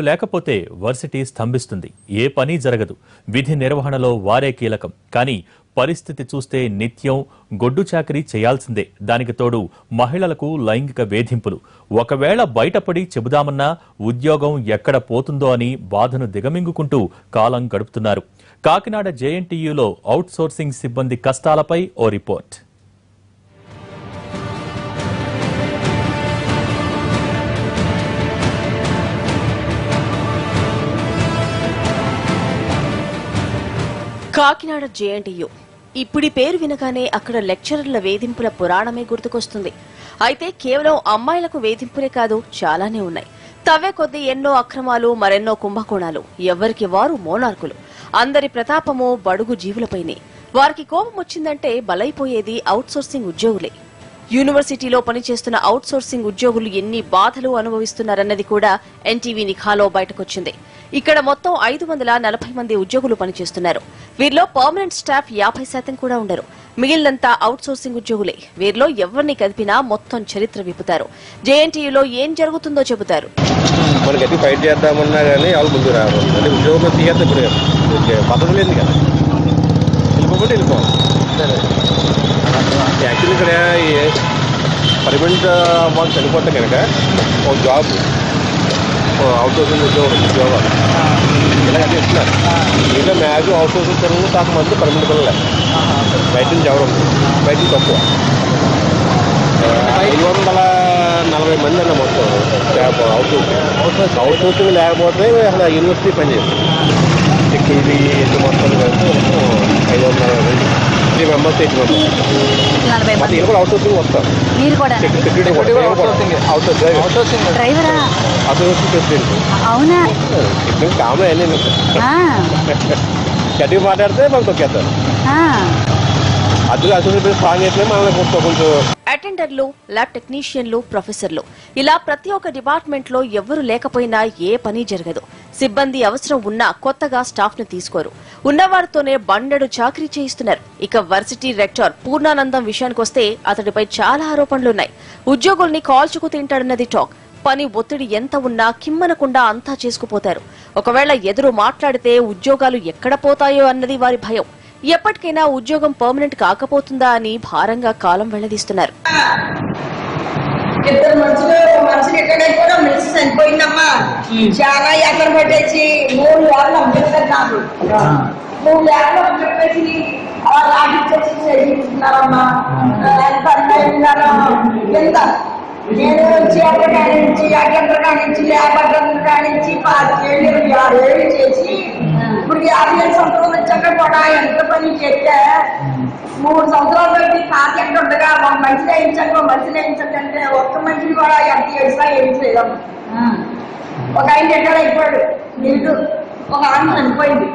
లేకపోతే వర్సిటీ స్తంభిస్తుంది ఏ పని జరగదు విధి నిర్వహణలో వారే కీలకం కానీ పరిస్థితి చూస్తే నిత్యం గొడ్డు చాకరీ చేయాల్సిందే దానికి తోడు మహిళలకు లైంగిక వేధింపులు ఒకవేళ బయటపడి చెబుదామన్నా ఉద్యోగం ఎక్కడ పోతుందో అని బాధను దిగమింగుకుంటూ కాలం గడుపుతున్నారు కాకినాడ జేఎన్టీయూలో అవుట్సోర్సింగ్ సిబ్బంది కష్టాలపై ఓ రిపోర్ట్ కాకినాడ జేఎన్టీయు ఇప్పుడి పేరు వినగానే అక్కడ లెక్చరర్ల వేధింపుల పురాణమే గుర్తుకొస్తుంది అయితే కేవలం అమ్మాయిలకు వేధింపులే కాదు చాలానే ఉన్నాయి తవ్వే కొద్దీ ఎన్నో అక్రమాలు మరెన్నో కుంభకోణాలు ఎవరికి వారు మోనార్కులు అందరి ప్రతాపము బడుగు జీవులపైనే వారికి కోపం వచ్చిందంటే బలైపోయేది అవుట్సోర్సింగ్ ఉద్యోగులే యూనివర్సిటీలో పనిచేస్తున్న అవుట్సోర్సింగ్ ఉద్యోగులు ఎన్ని బాధలు అనుభవిస్తున్నారన్నది కూడా ఎన్టీవీ నిఖాలో బయటకొచ్చింది ఇక్కడ మొత్తం ఐదు వందల నలభై మంది ఉద్యోగులు పనిచేస్తున్నారు వీరిలో పర్మనెంట్ స్టాఫ్ యాభై శాతం కూడా ఉండరు మిగిలినంతా అవుట్సోర్సింగ్ ఉద్యోగులే వీరిలో ఎవరిని కదిపినా మొత్తం చరిత్ర విప్పుతారు జేఎన్టీయూలో ఏం జరుగుతుందో చెబుతారు మనం గట్టి ఫైట్ చేద్దామన్నా కానీ వాళ్ళు ముందు రారు అంటే ఉద్యోగం తీయద్దు ఇప్పుడు ఓకే, పద్ధతి లేదు కదా వెళ్ళిపోతే వెళ్ళిపోవాలి యాక్చువల్లీ ఇక్కడ పర్మనెంట్ వాళ్ళు చనిపోతే కనుక ఒక జాబ్ అవుట్ సోర్సింగ్ ఉద్యోగం ఉద్యోగాలు ఇలాగ ఇస్తున్నారు ఇంకా మ్యాచ్ అవుట్ సోర్సింగ్ తరగతి కాక మంది పర్మనెంట్ పిల్లలే బయట నుంచి ఎవరు బయట నుంచి తక్కువ ఐదు వందల నలభై మంది అన్న మొత్తం staff outsourcing outsourcing లేకపోతే అసలు యూనివర్సిటీ పనిచేస్తుంది సెక్యూరిటీ ఇది మొత్తం కలిపి మొత్తం ఐదు వందల నలభై మంది త్రీ మెంబర్స్ ఎయిట్ మెంబర్స్ నలభై ಮತ್ತೆ మంది ಇಲ್ಲಿ ಕೂಡ ಔಟ್ ಸೋರ್ಸಿಂಗ್ ಹೋಗ್ತಾರೆ మీరు కూడా ಸೆಕ್ಯೂರಿಟಿ ಔಟ್ ಸೋರ್ಸಿಂಗ್ డ్రైవరా ಔಟ್ సోర్సింగ్ ప్రెసిడెంట్ అవునా ఇప్పుడు కామన్ అన్నీ ఆ, గట్టిగా మాట్లాడితే మనకు తొక్కేస్తారు ఆ. అద్దరు అసోసియేషన్ స్ట్రాంగ్ అయితే మనల్ని కొంచెం కొంచెం అటెండర్లు ల్యాబ్ టెక్నీషియన్లు ప్రొఫెసర్లు ఇలా ప్రతి ఒక్క డిపార్ట్మెంట్ లో ఎవ్వరు లేకపోయినా ఏ పని జరగదు సిబ్బంది అవసరం ఉన్నా కొత్తగా స్టాఫ్ ను తీసుకోరు ఉన్నవారితోనే బండెడు చాకరీ చేయిస్తున్నారు ఇక వర్సిటీ రెక్టర్ పూర్ణానందం విషయానికొస్తే అతడిపై చాలా ఆరోపణలున్నాయి ఉద్యోగుల్ని కాల్చుకు తింటాడన్నది టాక్ పని ఒత్తిడి ఎంత ఉన్నా కిమ్మనకుండా అంతా చేసుకుపోతారు ఒకవేళ ఎదురు మాట్లాడితే ఉద్యోగాలు ఎక్కడ పోతాయో అన్నది వారి భయం ఎప్పటికైనా ఉద్యోగం పర్మనెంట్ కాకపోతుందా అని భారంగా కాలం వెళ్లదీస్తున్నారు ఇద్దరు మనుషులు మనుషులు ఇక్కడే కూడా మెలిసి చనిపోయిందమ్మా చాలా యాత్ర పట్టేసి మూడు వేలు అమ్మేస్తారు నాకు మూడు వేలు అమ్మేసి అలా రాగిచ్చేసి చేయించుకున్నారమ్మా ఎంత అన్యాయంగానో ఎంత నేను చేపల కానించి అటెండర్ కానించి లేబర్ కానించి పాతికేళ్ళు ఇరవై ఆరు ఏళ్ళు చేసి ఇప్పుడు యాభై ఏడు సంవత్సరాలు వచ్చాక కూడా ఎంత పని చేస్తే మూడు సంవత్సరాలు పెట్టి కాకి ఎంత ఉండగా ఒక మనిషి వేయించాక ఒక మనిషి వేయించకంటే ఒక్క మనిషిని కూడా ఎంత చేసినా ఏం చేయదమ్మా ఒక ఆయన ఎక్కడ అయిపోయాడు నిండు ఒక ఆమె చనిపోయింది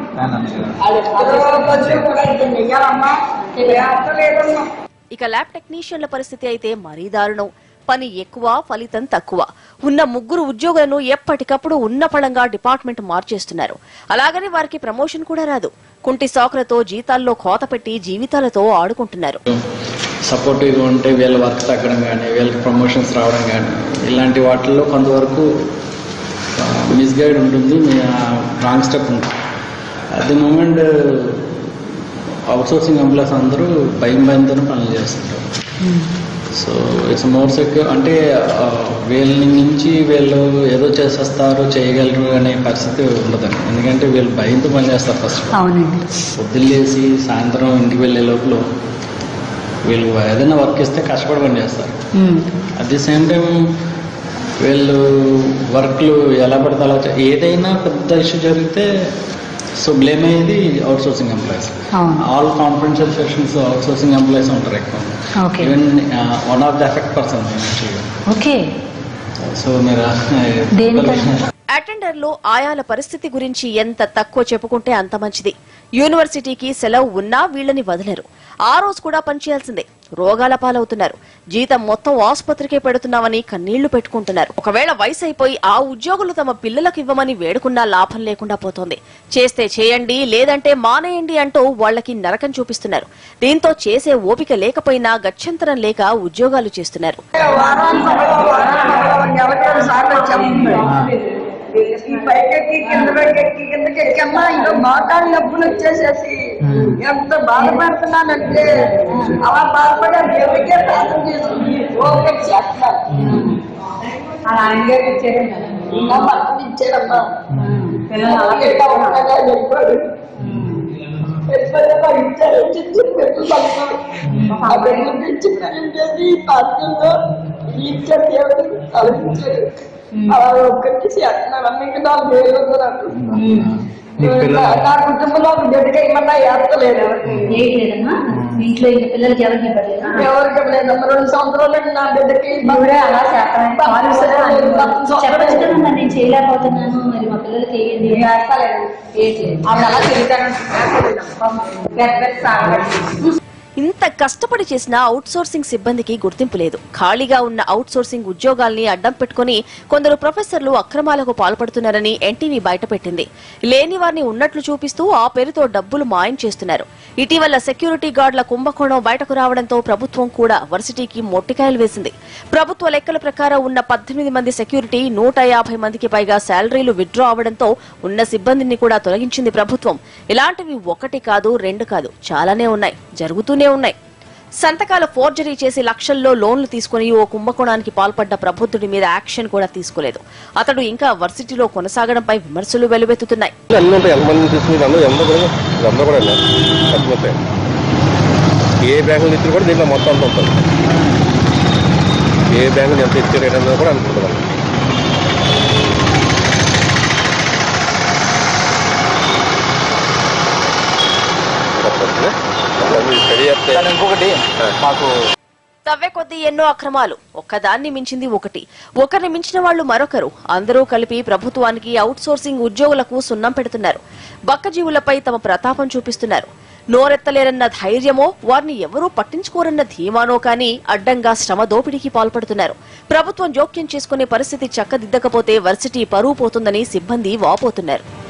ఖర్చు కూడా ఇది నెయ్యాలమ్మా లేదమ్మా ఇక ల్యాబ్ టెక్నీషియన్ల పరిస్థితి అయితే మరీ దారుణం పని ఎక్కువ ఫలితం తక్కువ ఉన్న ముగ్గురు ఉద్యోగులను ఎప్పటికప్పుడు ఉన్న పళంగా డిపార్ట్మెంట్ మార్చేస్తున్నారు అలాగని వారికి ప్రమోషన్ కూడా రాదు కుంటి సాకులతో జీతాల్లో కోత పెట్టి జీవితాలతో ఆడుకుంటున్నారు సపోర్టివ్గా ఉంటే వీళ్ళ వర్క్ తగ్గడం కానీ వీళ్ళకి ప్రమోషన్స్ రావడం కానీ ఇలాంటి వాటిల్లో కొంతవరకు మిస్గైడ్ ఉంటుంది రాంగ్ స్టెప్ ఉంటుంది at the moment outsourcing employees అందరూ భయం భయంతోనే పనులు చేస్తుంటారు సో ఇట్స్ మోర్ సెక్యూర్ అంటే ఆ, వీళ్ళ నుంచి వీళ్ళు ఏదో చేసేస్తారు చేయగలరు అనే పరిస్థితి ఉండదండి ఎందుకంటే వీళ్ళు భయంతో పని చేస్తారు ఫస్ట్ అవునండి పొద్దున్నేసి సాయంత్రం ఇంటికి వెళ్ళే లోపల వీళ్ళు ఏదైనా వర్క్ ఇస్తే కష్టపడి పని చేస్తారు um. At the same time వీళ్ళు వర్క్లు ఎలా పడితే అలా చే- ఏదైనా పెద్ద ఇష్యూ జరిగితే సో బ్లేమ్ అయ్యేది అవుట్ సోర్సింగ్ ఎంప్లాయీస్ అవును all confidential sessions outsourcing employees ఉంటారు ఎక్కువ okay even one of the effect person okay so మీరు దేనికని? అటెండర్లు ఆయాల పరిస్థితి గురించి ఎంత తక్కువ చెప్పుకుంటే అంత మంచిది యూనివర్సిటీకి సెలవు ఉన్నా వీళ్ళని వదలరు ఆ రోజు కూడా పనిచేయాల్సిందే రోగాల పాలవుతున్నారు జీతం మొత్తం ఆసుపత్రికే పెడుతున్నామని కన్నీళ్లు పెట్టుకుంటున్నారు ఒకవేళ వయసు అయిపోయి ఆ ఉద్యోగులు తమ పిల్లలకు ఇవ్వమని వేడుకున్నా లాభం లేకుండా పోతోంది చేస్తే చేయండి లేదంటే మానేయండి అంటూ వాళ్ళకి నరకం చూపిస్తున్నారు దీంతో చేసే ఓపిక లేకపోయినా గత్యంతరం లేక ఉద్యోగాలు చేస్తున్నారు వారానికి ఒకరో, వారానికి ఒకరో, నెలకి రెండు సార్లు వచ్చాము ఈ పైకెక్కి కింద పైకెక్కి కిందకి ఎక్కమ్మా ఇంకా మోకాలు నొప్పులు వచ్చేసేసి ఎంత బాధపడుతున్నానంటే అలా బాధపడే దేవుడికే ప్రార్థన చేసుకుని ఓకే చేస్తాను అలా ఆయన ఇచ్చారండి నా భర్తను ఇచ్చాడమ్మా పిల్లలు అలా ఎట్లా ఉండగా చెప్పాడు ఎప్పుడైనా ఇచ్చారు చిన్న పెట్టు పలుకులు ఆ బిడ్డలు పెంచి పెరిగేది పాత్రలో ఇచ్చారు దేవుడు తలపించారు అలా ఒక్కటి చేస్తున్నారు మీకు నాలుగు వేలు ఉందన్నారు నా కుటుంబంలో ఒక బిడ్డకి ఏమన్నా ఏర్పలేదు చేయట్లేదమ్మా ఇంట్లో ఇంకా పిల్లలకి ఎవరికి ఇవ్వట్లేదా ఎవరికి లేదమ్మా రెండు సంవత్సరాలు నా బిడ్డకి ఇప్పుడే అలా చేస్తామని పాలు ఇవ్వలేదు. పది సంవత్సరాలు చెప్పచ్చు కదా మరి నేను చేయలేకపోతున్నాను మరి మా పిల్లలకి వేయండి వేస్తలేదు వేయట్లేదు ఆవిడ అలా తిరుగుతాను పెద్ద పెద్ద సాగబడి ఇంత కష్టపడి చేసిన అవుట్ సోర్సింగ్ సిబ్బందికి గుర్తింపు లేదు ఖాళీగా ఉన్న అవుట్ సోర్సింగ్ ఉద్యోగాల్ని అడ్డం పెట్టుకుని కొందరు ప్రొఫెసర్లు అక్రమాలకు పాల్పడుతున్నారని ఎన్టీవీ బయటపెట్టింది లేని వారిని ఉన్నట్లు చూపిస్తూ ఆ పేరుతో డబ్బులు మాయం చేస్తున్నారు ఇటీవల సెక్యూరిటీ గార్డుల కుంభకోణం బయటకు రావడంతో ప్రభుత్వం కూడా వర్సిటీకి మొట్టికాయలు వేసింది ప్రభుత్వ లెక్కల ప్రకారం ఉన్న పద్దెనిమిది మంది సెక్యూరిటీ నూట యాభై మందికి పైగా శాలరీలు విత్డ్రా అవడంతో ఉన్న సిబ్బందిని కూడా తొలగించింది ప్రభుత్వం ఇలాంటివి ఒకటి కాదు రెండు కాదు చాలానే ఉన్నాయి జరుగుతూనే ఉన్నాయి సంతకాల ఫోర్జరీ చేసి లక్షల్లో లోన్లు తీసుకుని ఓ కుంభకోణానికి పాల్పడ్డ ప్రబుద్ధుడి మీద యాక్షన్ కూడా తీసుకోలేదు అతడు ఇంకా వర్సిటీలో కొనసాగడంపై విమర్శలు వెలువెత్తుతున్నాయి అన్నీ ఉంటాయి ఎంతమంది తీసుకుని అందరూ ఎంత కూడా ఇదంతా కూడా ఖర్చు ఉంటాయి ఏ బ్యాంకులు ఇచ్చిన కూడా దీంట్లో మొత్తం అంత ఉంటుంది ఏ బ్యాంకులు ఎంత ఇచ్చారు ఏంటన్నది కూడా అనుకుంటున్నాం స్టడీ చేస్తే ఇంకొకటి మాకు తవ్వే కొద్దీ ఎన్నో అక్రమాలు ఒక్కదాన్ని మించింది ఒకటి ఒకరిని మించిన వాళ్ళు మరొకరు అందరూ కలిపి ప్రభుత్వానికి అవుట్ సోర్సింగ్ ఉద్యోగులకు సున్నం పెడుతున్నారు బక్కజీవులపై తమ ప్రతాపం చూపిస్తున్నారు నోరెత్తలేరన్న ధైర్యమో వారిని ఎవరూ పట్టించుకోరన్న ధీమానో కానీ అడ్డంగా శ్రమ దోపిడీకి పాల్పడుతున్నారు ప్రభుత్వం జోక్యం చేసుకునే పరిస్థితి చక్కదిద్దకపోతే వర్సిటీ పరువు పోతుందని సిబ్బంది వాపోతున్నారు